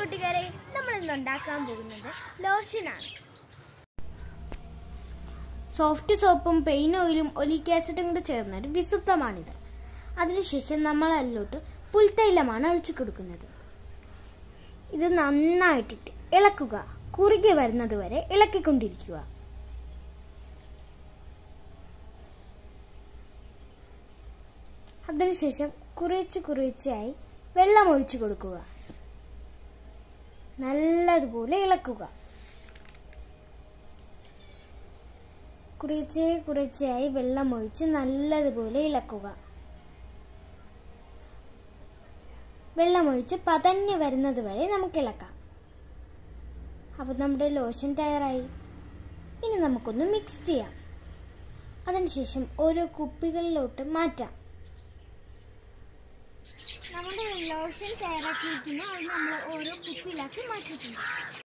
കൂട്ടുകാരെ നമ്മൾ ഇന്ന് ഉണ്ടാക്കാൻ പോകുന്നത് ലോഷനാണ് സോഫ്റ്റ് സോപ്പും പെയിൻ ഓയിലും ഒലിക് ആസിഡും കൂടെ ചേർന്നൊരു വിശുദ്ധമാണിത് അതിനുശേഷം നമ്മൾ അതിലോട്ട് പുൽത്തൈലമാണ് ഒഴിച്ചു കൊടുക്കുന്നത് ഇത് നന്നായിട്ടിട്ട് ഇളക്കുക കുറുകി വരുന്നത് വരെ ഇളക്കിക്കൊണ്ടിരിക്കുക അതിനുശേഷം കുറച്ച് കുറച്ചായി വെള്ളം ഒഴിച്ചു കൊടുക്കുക നല്ലതുപോലെ ഇളക്കുക കുറച്ചേ കുറച്ചായി വെള്ളം ഒഴിച്ച് നല്ലതുപോലെ ഇളക്കുക വെള്ളമൊഴിച്ച് പതഞ്ഞ് വരുന്നത് വരെ നമുക്ക് ഇളക്കാം അപ്പോൾ നമ്മുടെ ലോഷൻ തയ്യാറായി ഇനി നമുക്കൊന്ന് മിക്സ് ചെയ്യാം അതിനുശേഷം ഓരോ കുപ്പികളിലോട്ട് മാറ്റാം നമ്മുടെ ലോഷൻ തയ്യാറാക്കിയിരിക്കുന്ന അത് നമ്മൾ ഓരോ കുപ്പിയിലാക്കി മാറ്റിയിട്ടുണ്ട്